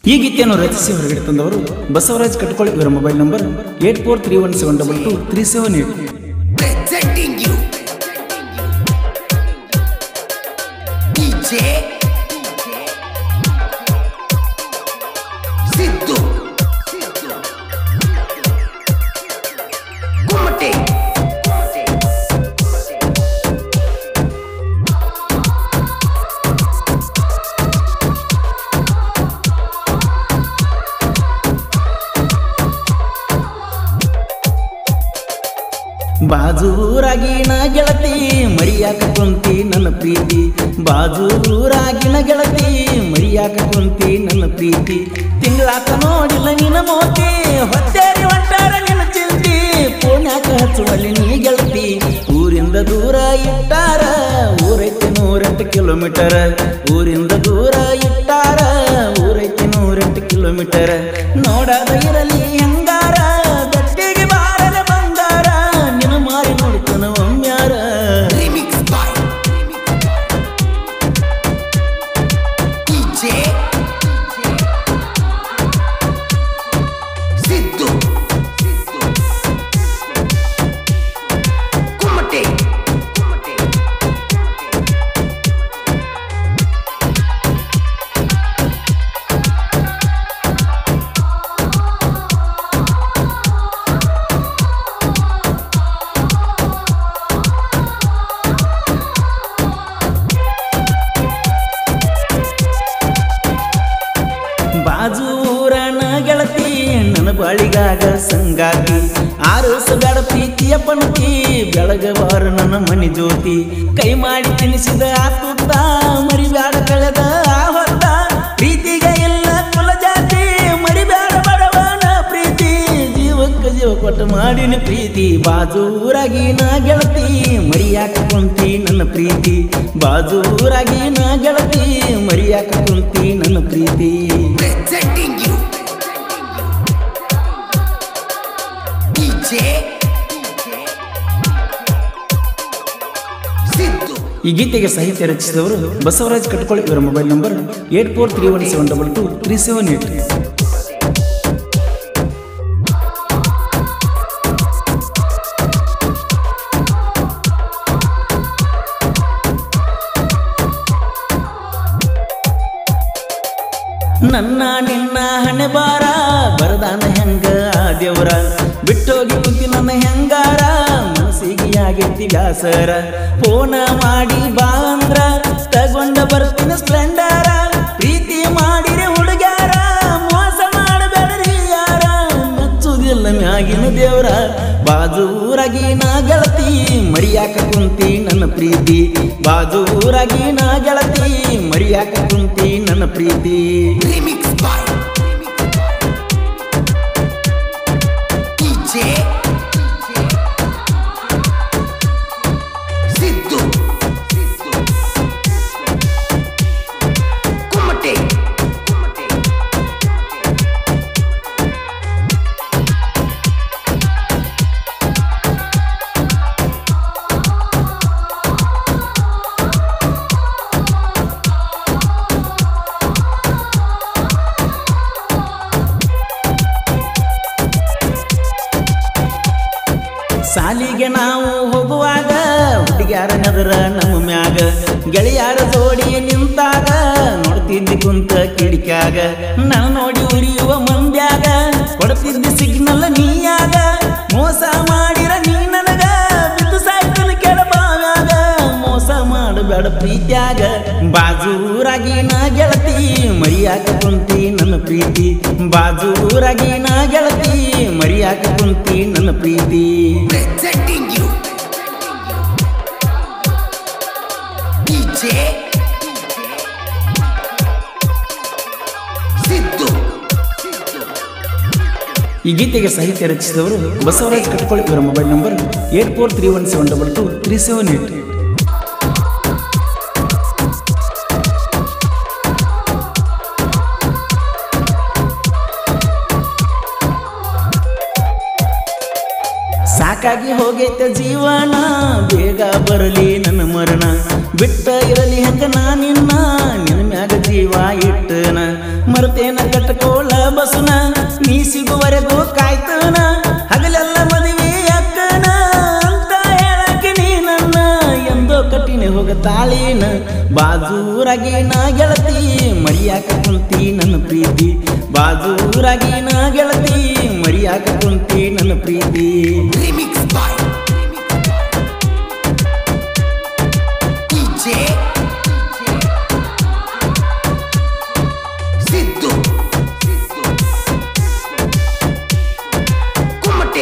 ಈ ಗೀತೆಯನ್ನು ರಚಿಸಿ ಹೊರಗಡೆ ತಂದವರು ಬಸವರಾಜ್ ಕಟ್ಕೊಳ್ಳಿ ಇವರ mobile number eight four three one seven double two three seven eight presenting you DJ Siddu Kumate ಬಾಜೂರಾಗಿನ ಗೆಳತಿ ಮರಿಯಾಕ ಕುಂತಿ ನನ್ನ ಪ್ರೀತಿ ಬಾಜೂರಾಗಿನ ಗೆಳತಿ ಮರಿಯಾಕ ಕುಂತಿ ನನ್ನ ಪ್ರೀತಿ ತಿಂಗಳಾಕ ನೋಡಿಲ್ಲ ನಿನ್ನ ಮೋತಿ ಹೊತ್ತೇರಿ ಹೊಂಟಾರ ನಿನ್ನ ಚಿಂತಿ ಪುಣ್ಯಾಕ ಹಚ್ಚುವಲ್ಲಿ ನೀ ಗೆಳತಿ ಊರಿಂದ ದೂರ ಇಟ್ಟಾರ ಊರೈತಿ ನೂರೆಂಟು ಕಿಲೋಮೀಟರ್ ಊರಿಂದ ದೂರ ಇಟ್ಟಾರ ಊರೈತಿ ನೂರೆಂಟು ಕಿಲೋಮೀಟರ್ ನೋಡದ ಇರಲಿ ಹೆಂಗಾರ ಗಟ್ಟಿಗೆ ಬಾರದ ಬಂಗಾರ ನಿನ್ನ ಮಾರಿ ನೋಡ್ತಾನ ಒಮ್ಮ್ಯಾರ Remix by DJ Siddu Kumate ಬಾಜೂರನ ಗೆಳತಿ ನನ್ನ ಬಾಳಿಗಾಗ ಸಂಗಾತಿ ಆರಸ ಬೇಡ ಪ್ರೀತಿಯ ಪಣತಿ ಬೆಳಗವಾರ ನನ್ನ ಮನಿ ಜ್ಯೋತಿ ಕೈ ಮಾಡಿ ತಿನಿಸಿದ ಆ ತುತ್ತ ಮರಿಬ್ಯಾಡ ಕಳೆದ ಆ ಹೊತ್ತ ಪ್ರೀತಿಗೆ ಇಲ್ಲ ಕುಲ ಜಾತಿ ಮರಿಬ್ಯಾಡ ಬಡವನ ಪ್ರೀತಿ ಜೀವಕ್ಕೆ ಜೀವ ಕೊಟ್ಟು ಮಾಡಿನ ಪ್ರೀತಿ ಬಾಜೂರಾಗಿ ನಾ ಗೆಳತಿ ಮರಿಯಾಕ ಕುಂತಿ ನನ್ನ ಪ್ರೀತಿ ಬಾಜೂರಾಗಿ ನಾ ಗೆಳತಿ ಮರಿಯಾಕ ಕುಂತಿ ನನ್ನ ಪ್ರೀತಿ presenting you DJ Siddu ಈ ಗೀತೆಗೆ ಸಾಹಿತ್ಯ ರಚಿಸಿದವರು ಬಸವರಾಜ್ ಕಟ್ಕೊಳ್ಳಿ ಇವರ mobile number eight four three one seven double two three seven eight ನನ್ನ ನಿನ್ನ ಹಣೆ ಬಾರ ಬರದಾನ ಹೆಂಗ ಆ ದೇವ್ರ ಬಿಟ್ಟೋಗಿ ಕುಂತಿ ನನ್ನ ಹೆಂಗಾರ ಮನಸ್ಸಿಗೆ ಆಗೈತಿ ಬ್ಯಾಸರ ಫೋನ ಮಾಡಿ ಬಾ ಅಂದ್ರ ತಗೊಂಡ ಬರ್ತೀನಿ ಸ್ಪ್ಲೆಂಡರ ಪ್ರೀತಿ ಮಾಡಿರಿ ಹುಡುಗ್ಯಾರ ಮೋಸ ಮಾಡಬೇಡ್ರಿ ಯಾರ ಮೆಚ್ಚುದಿಲ್ಲ ಮ್ಯಾಗಿನ ದೇವ್ರ ಬಾಜೂರಾಗಿ ನಾ ಗೆಳತಿ ಮರಿಯಾಕ ಕುಂತಿ ನನ್ನ ಪ್ರೀತಿ ಬಾಜೂರಾಗಿ ನಾ ಗೆಳತಿ ಮರಿಯಾಕ ಕುಂತಿ ನನ್ನ ಪ್ರೀತಿ Remix by DJ Siddu Kumate ಸಾಲಿಗೆ ನಾವು ಹೋಗುವಾಗ ಹುಡುಗ್ಯಾರ ನದರ ನಮ್ಮ ಮ್ಯಾಗ ಗೆಳೆಯಾರ ಜೋಡಿ ನಿಂತಾಗ ನೋಡ್ತಿದ್ದಿ ಕುಂತ ಕಿಡಿಕ್ಯಾಗ ನಾನು ನೋಡಿ ಉರಿಯುವ ಮಂದ್ಯಾಗ ಕೊಡ್ತಿದ್ದಿ ಸಿಗ್ನಲ್ ನೀಯಾಗ ಮೋಸ ಮಾಡಿರ ನೀ ನನಗ ಬಿದ್ದು ಸಾಯ್ತನ ಕೆಳಬಾವ್ಯಾಗ ಮೋಸ ಮಾಡಬೇಡ ಪ್ರೀತ್ಯಾಗ ಬಾಜೂರಾಗಿ ನಾ ಗೆಳತಿ ಮರಿಯಾಕ ಕುಂತಿ ನನ್ನ ಪ್ರೀತಿ ಬಾಜೂರಾಗಿ ನಾ ಗೆಳತಿ ಮರಿಯಾಕ ಕುಂತಿ ನನ್ನ ಪ್ರೀತಿ presenting you DJ Siddu ಈ ಗೀತೆಗೆ ಸಾಹಿತ್ಯ ರಚಿಸಿದವರು ಬಸವರಾಜ್ ಕಟ್ಕೊಳ್ಳಿ ಇವರ mobile number eight four three one seven double two three seven eight ಸಾಕಾಗಿ ಹೋಗೈತೆ ಜೀವನ ಬೇಗ ಬರಲಿ ನನ್ನ ಮರಣ ಬಿಟ್ಟ ಇರಲಿ ಹೆಂಗ ನಾ ನಿನ್ನ ನಿನ್ನ ಮ್ಯಾಗ ಜೀವ ಇಟ್ಟನ ಮರ್ತೇನ ಕೆಟ್ಟಕೋಳ ಬಸುನ ನೀ ಸಿಗುವರೆಗೂ ಕಾಯ್ತನ ಹಗಲೆಲ್ಲ ಮದುವೆ ಅಕ್ಕನ ಅಂತ ಹೇಳಕ್ಕೆ ನೀ ನನ್ನ ಎಂದೋ ಕಟ್ಟಿನ ಹೋಗ ತಾಳಿನ ಬಾಜೂರಾಗಿ ನಾ ಗೆಳತಿ ಮರಿಯಾಕ ಕುಂತಿ ನನ್ನ ಪ್ರೀತಿ ಬಾಜೂರಾಗಿ ನಾ ಗೆಳತಿ ಮರಿಯಾಕ ಕುಂತಿ ನನ್ನ ಪ್ರೀತಿ Remix by DJ Siddu Kumate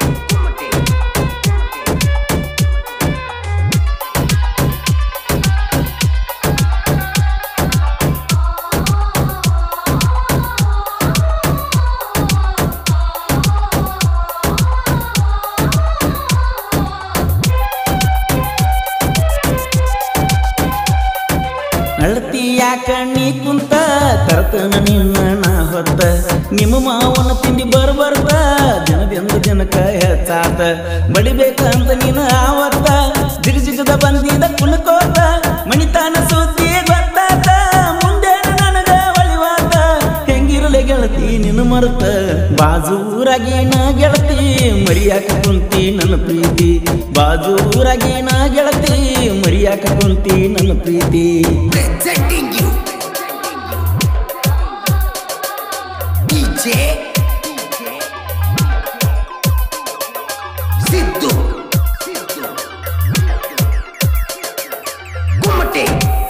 ಅಳತಿ ಯಾಕ ನೀ ಕುಂತ ತರ್ತನ ನಿನ್ನ ನಾ ಹೊತ್ತ ನಿಮ್ಮ ಮಾವನ ತಿಂಡಿ ಬರ್ಬರ್ತ ಜನದಿಂದ ಜನಕ ಹೆಚ್ಚಾತ ಬಡಿಬೇಕಂತ ನೀನು ಆವತ್ತ ಜಿಗಜಿಗದ ಬಂದಿದ ಕುಣಕೋತ ಮಣಿತಾನ ಸುದ್ದಿ ಗೊತ್ತಾತ ಮುಂದೆ ನನಗ ಒಳಿವಾತ ಹೆಂಗಿರಲೆ ಗೆಳತಿ ನಿನ್ನ ಮರುತ ಬಾಜೂರಾಗಿ ನಾ ಗೆಳತಿ ಮರಿಯಾಕ ಕುಂತಿ ನನ್ನ ಪ್ರೀತಿ ಬಾಜೂರಾಗಿ ನಾ ಗೆಳತಿ ಮರಿಯಾಕ ಕುಂತಿ ನನ್ನ ಪ್ರೀತಿ Presenting you DJ Siddu Kumate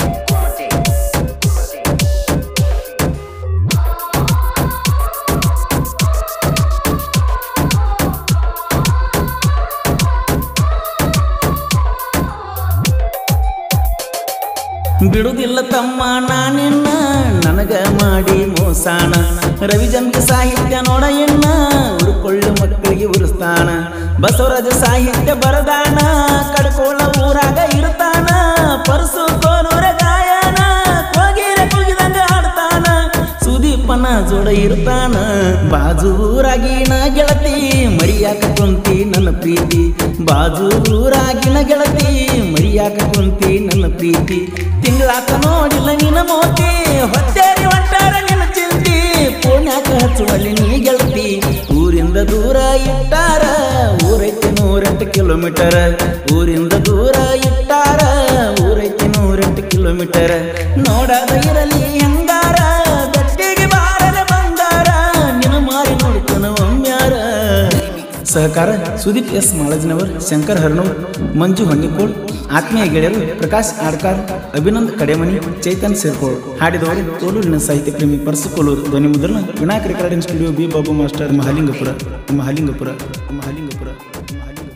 ಬಿಡುದಿಲ್ಲ ತಮ್ಮ ನಾನಿನ್ನ ನನಗ ಮಾಡಿ ಮೋಸಾಣ ರವಿಜಂಕ ಸಾಹಿತ್ಯ ನೋಡ ಎನ್ನ ಉರುಕೊಳ್ಳು ಮಕ್ಕಳಿಗೆ ಉರಿಸ್ತಾನ ಬಸವರಾಜ ಸಾಹಿತ್ಯ ಬರದಾನ ಕಡ್ಕೋಳ ಊರಾಗ ಇರ್ತಾನ ಪರಸು ಕೋನೂರ ಗಾಯನ ಕೋಗಿರ ಕುಗಿದಂಗ ಆಡ್ತಾನ ಸುದೀಪನ ಜೋಡ ಇರ್ತಾನ ಬಾಜೂರಾಗಿನ ಗೆಳತಿ ಮರಿಯಾಕ ಕುಂತಿ ನನ್ನ ಪ್ರೀತಿ ಬಾಜೂರಾಗಿನ ಗೆಳತಿ ಮರಿಯಾಕ ಕುಂತಿ ನನ್ನ ಪ್ರೀತಿ ತಿಂಗಳಾಕ ನೋಡಿಲ್ಲ ನಿನ್ನ ಮೋತಿ ಹೊತ್ತೇರಿ ಹೊಂಟಾರ ನಿನ್ನ ಚಿಂತಿ ಪುಣ್ಯಾಕ ಹಚ್ಚುವಲ್ಲಿ ನೀ ಗೆಳತಿ ಊರಿಂದ ದೂರ ಇಟ್ಟಾರ ಊರೈತಿ ನೂರೆಂಟು ಕಿಲೋಮೀಟರ್ ಊರಿಂದ ದೂರ ಇಟ್ಟಾರ ಊರೈತಿ ನೂರೆಂಟು ಕಿಲೋಮೀಟರ್ ನೋಡದ ಇರಲಿ ಹೆಂಗಾರ ಗಟ್ಟಿಗೆ ಬಾರದ ಬಂಗಾರ ನಿನ್ನ ಮಾರಿ ನೋಡ್ತಾನ ಒಮ್ಮ್ಯಾರ ಸಹಕಾರ ಸುದೀಪ್ ಎಸ್ ಮಾಳಜ್ನವರ್ ಶಂಕರ್ ಹರ್ನೂರ್ ಮಂಜು ಹೊನ್ನಿಕೋಳ್ ಆತ್ಮೀಯ ಗೆಳೆಯರು ಪ್ರಕಾಶ್ ಆಡ್ಕಾರ್ ಅಭಿನಂದ್ ಕಡೆಮನಿ ಚೈತನ್ ಸೇರ್ಕೋಳ್ ಹಾಡಿದವರು ತೋಲೂರಿನ ಸಾಹಿತ್ಯ ಪ್ರೇಮಿ ಪರಸುಕೋಲೂರು ಧ್ವನಿ ಮುದ್ರಣ Vinayaka recording studio B Babu master Mahalingapura Mahalingapura Mahalingapura Mahalingapura